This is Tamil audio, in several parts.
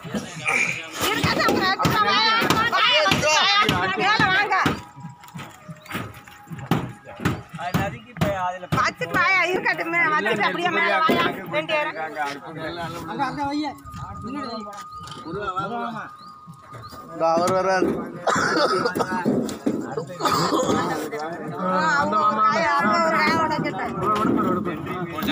வச்சுட்டு வாயா இருக்கட்டுமே வச்சுட்டு அப்படியே மேல வாயா ரெண்டு பேரும் அவர் வராது அவங்க ஒரு காய் அவங்க ஒரு காய் உடைச்சிட்டேன்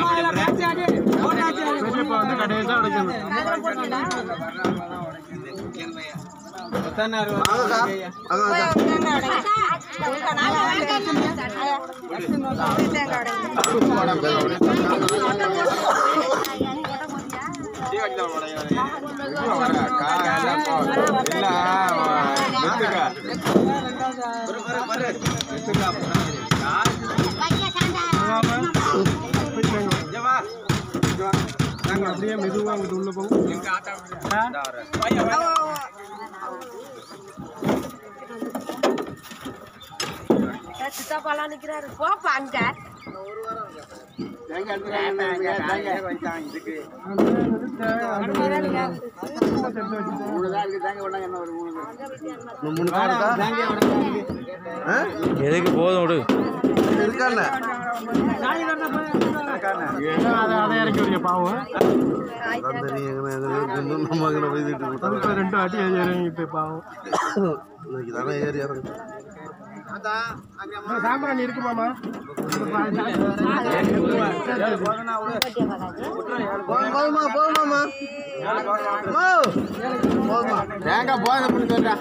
அப்படியே மெதுவா அங்கிட்டு உள்ள போகும் சித்தாப்பாலாம் நிக்கிறாரு போப்பா அங்க மூணு கார் இருக்கா எதுக்கு போதும் விடு இருக்காண்ணே அதை அதை இறக்கி விடுங்க பாவம் அந்த நீ எங்கே எங்கே நம்ம எங்கே போய்கிட்டு இருக்கோம் அதுக்கு ரெண்டு அடி இறங்கிட்டு பாவம் இன்னைக்கு தானே ஏறி இறங்கு சாம்பிராணி இருக்குமாமா போதுமா போதுமாமா போதுமா தேங்காய் போதும் அப்படின்னு சொல்றேன்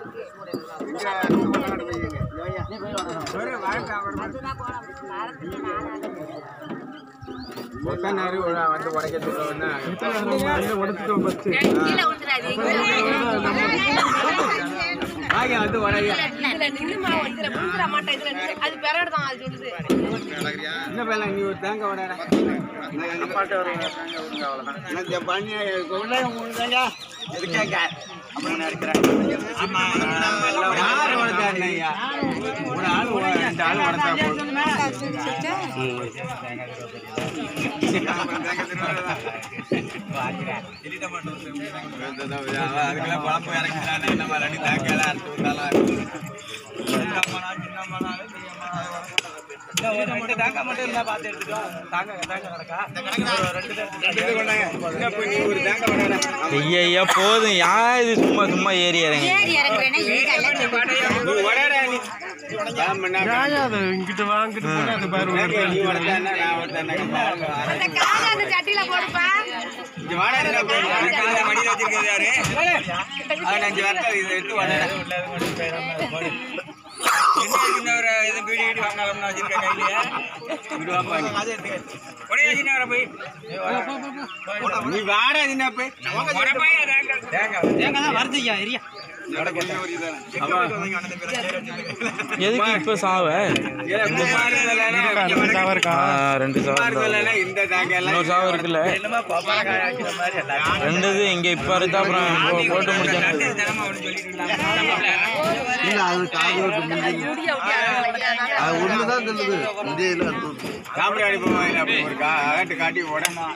வந்து உடைக்க உடைச்சிட்டோம் ஃபஸ்ட்டு இதுல நின்னுமா இதுல முந்திர மாட்டேன் இதுல நின்னு. அது பெறடு தான் அது சொல்லுது என்ன பேல நீ ஒரு தேங்காய் உடையற யாரு உடைச்சாருண்ணே ஐயா? ஒரு ஆள் உட- ரெண்டு ஆள் உடைச்சா போதும். அதுக்கெல்லாம் குழம்பு இறக்குறானே நம்ம ரெண்டு தேங்காய் அறுத்து விட்டாலும் தேங்காய் மட்டும் இருந்தா பார்த்து எடுத்துக்கோ தேங்காய் தேங்காய் கிடக்கா ரெண்டு கொண்டாங்க போய் நீ ஒரு தேங்காய் கொண்டாங்க ஐயா ஐயா போதும் யா இது சும்மா சும்மா ஏறி இறங்கி நீ உடையடா நீ இங்கிட்டு வாங்கிட்டு போனா அது பாரு நீ உடைச்சான்னா நான் உடைச்சேன்னா அந்த காலை அந்த சட்டியில போடுப்பா இங்க வாடா இதுல போய் மடியில வச்சிருக்கிறது யாரு அவன் அஞ்சு வருஷம் இதை எடுத்து வாடா என்ன சின்ன ஒரு இது பீடி கீடி வாங்கலாம்னு வச்சிருக்க கையில விடுவாப்பா நீ உடைய சின்ன வர போய் நீ வாடா சின்ன போய் தேங்காய் தேங்காய் தான் வருதுயா இரியா எதுக்கு இப்போ சாவ ஆ, ரெண்டு சாவு இருந்தா. இந்த தேங்காய் இன்னொரு சாவு இருக்குல்ல ரெண்டு இது இங்க இப்ப அறுத்தா அப்புறம் போ- போட்டு முடிச்சேன் இல்ல அது காது ஓட்டு முடிஞ்சு அது ஒண்ணுதான் சொல்லுது இந்தியில அது சாம்பிராணி போவாங்க அப்படி ஒரு கா ஆட்டு காட்டி உடம்பா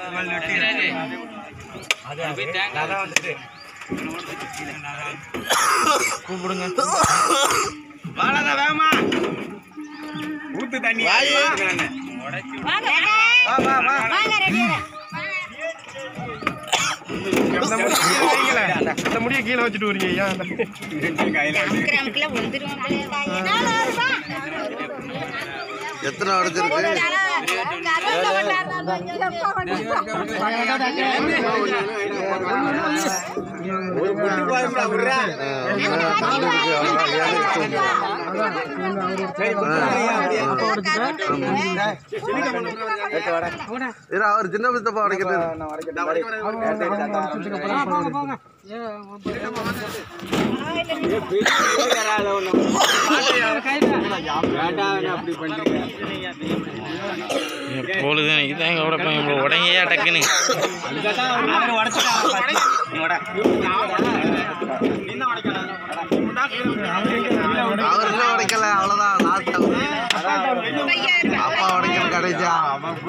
கூப்பிடுங்க வாழாத வேகமா ஊத்து தண்ணி அந்த முடிய கீழே வச்சுட்டு வரீங்க ஐயா கையில எத்தனை அடைச்சிருக்கு ஒரு முட்டு போதும்டா விடுறா இரு, அவர் சின்ன பித்தப்பா உடைக்கிறது அப்படி பண்ணிட்டு எப்பொழுது இதாங்க உடப்பேன் இவ்வளோ உடங்கையா டக்குன்னு அவர் இன்னும் உடைக்கல அவ்வளவுதான் லாஸ்ட் அப்பா உடைக்கல கடைசியா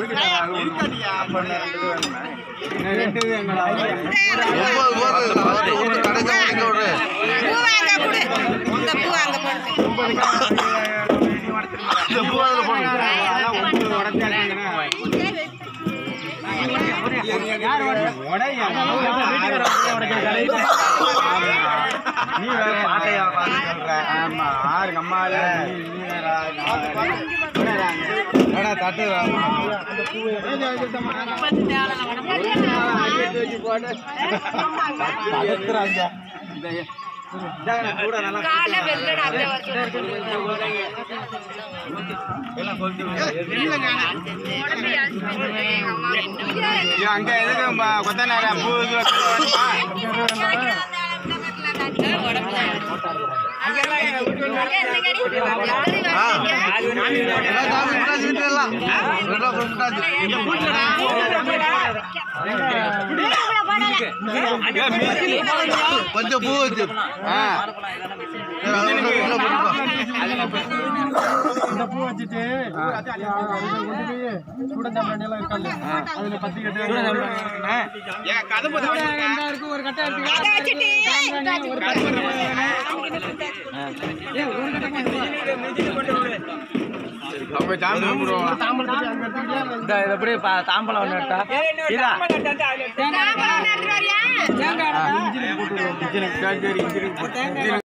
ஒன்பது போறது இந்த பூ அதில் போடுங்க நீ வேற பாட்டையா பார்த்து சொல்ற ஆமா ஆறு அம்மால நீ வேற தட்டு கூட நல்லா காலைல வெள்ளடா அப்படியே வர சொல்லு. உடம்பு யாசி போயிடுது. எங்க அம்மா இது அங்க எதுக்கு ம- கொத்த நேரம் பூ இது வைக்கணும் வேணுமா? எல்லாம் சாமி முட்டாச்சு வீட்டுல எல்லாம் ரெண்டா முட்டாச்சு கொஞ்சம் பூ வச்சு ஆ. சரி, அதை உள்ள- உள்ள போட்டுக்கோ. இந்த பூ வச்சுட்டு அதுல கொண்டு போய் சூடஞ்சாம்பண்ணி எல்லாம் இருக்காங்க அதுல பத்தி கட்டு ஏன் கதம்பு தான் ரெண்டாயிரம் ஒரு கட்டை எடுத்து அவங்க சாமி கும்பிடுவாங்க தாம்பரத்துக்கு அங்க எடுத்துக்கிட்டே இந்த இது எப்படி பா- தாம்பலம் ஒன்று எடுத்தா இதா சரி சரி இன்ஜின்